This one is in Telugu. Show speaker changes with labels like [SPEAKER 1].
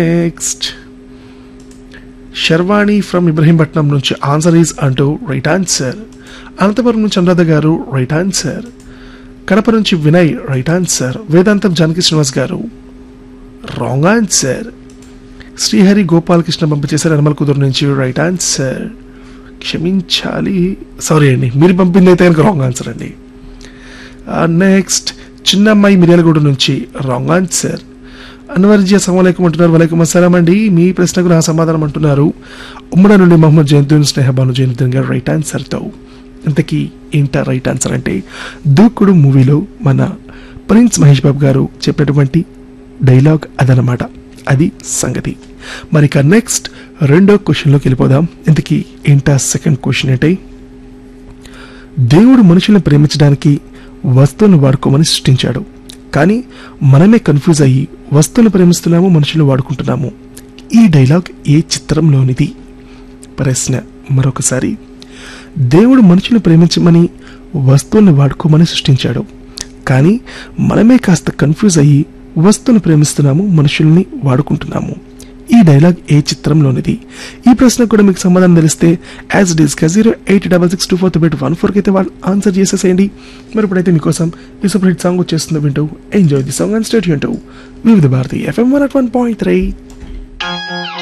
[SPEAKER 1] నెక్స్ట్ శర్వాణి ఫ్రమ్ ఇబ్రహీంపట్నం నుంచి ఆన్సర్ ఈజ్ అంటూ రైట్ ఆన్సర్ అనంతపురం నుంచి అనురాధ గారు రైట్ ఆన్సర్ కడప నుంచి వినయ్ రైట్ ఆన్సర్ వేదాంతం జానకి శ్రీనివాస్ గారు రాంగ్ ఆన్సర్ శ్రీహరి గోపాలకృష్ణ పంపించేశారు నిర్మల్ కుదురు నుంచి రైట్ ఆన్సర్ క్షమించాలి సారీ అండి మీరు పంపింది అయితే కనుక రాంగ్ ఆన్సర్ అండి నెక్స్ట్ చిన్నమ్మాయి మిర్యాలగూడ నుంచి రాంగ్ ఆన్సర్ అన్వర్జీ అస్సలం అంటున్నారు వలైకుం అస్సలాం అండి మీ ప్రశ్నకు నా సమాధానం అంటున్నారు ఉమ్మడి నుండి మహమ్మద్ జయంతున్ స్నేహబాను జయంతున్ గారు రైట్ ఆన్సర్తో ఇంతకీ ఏంటా రైట్ ఆన్సర్ అంటే దూకుడు మూవీలో మన ప్రిన్స్ మహేష్ బాబు గారు చెప్పినటువంటి డైలాగ్ అదనమాట అది సంగతి మరి ఇక నెక్స్ట్ రెండో క్వశ్చన్లోకి వెళ్ళిపోదాం ఇంతకీ ఏంటా సెకండ్ క్వశ్చన్ అంటే దేవుడు మనుషులను ప్రేమించడానికి వస్తువులను వాడుకోమని సృష్టించాడు కానీ మనమే కన్ఫ్యూజ్ అయ్యి వస్తువులను ప్రేమిస్తున్నాము మనుషులు వాడుకుంటున్నాము ఈ డైలాగ్ ఏ చిత్రంలోనిది ప్రశ్న మరొకసారి దేవుడు మనుషులను ప్రేమించమని వస్తువులను వాడుకోమని సృష్టించాడు కానీ మనమే కాస్త కన్ఫ్యూజ్ అయ్యి వస్తువులను ప్రేమిస్తున్నాము మనుషుల్ని వాడుకుంటున్నాము ఈ డైలాగ్ ఏ చిత్రంలోనిది ఈ ప్రశ్నకు కూడా మీకు సమాధానం తెలిస్తే as it is zero eight double six two four eight one ఫోర్కి అయితే వాళ్ళు ఆన్సర్ చేసేసేయండి మరి ఇప్పుడైతే మీకోసం ఈ సూపర్ హిట్ సాంగ్ వచ్చేస్తుంది వింటూ enjoy the song and state వింటూ Vividh Bharati FM one at one point three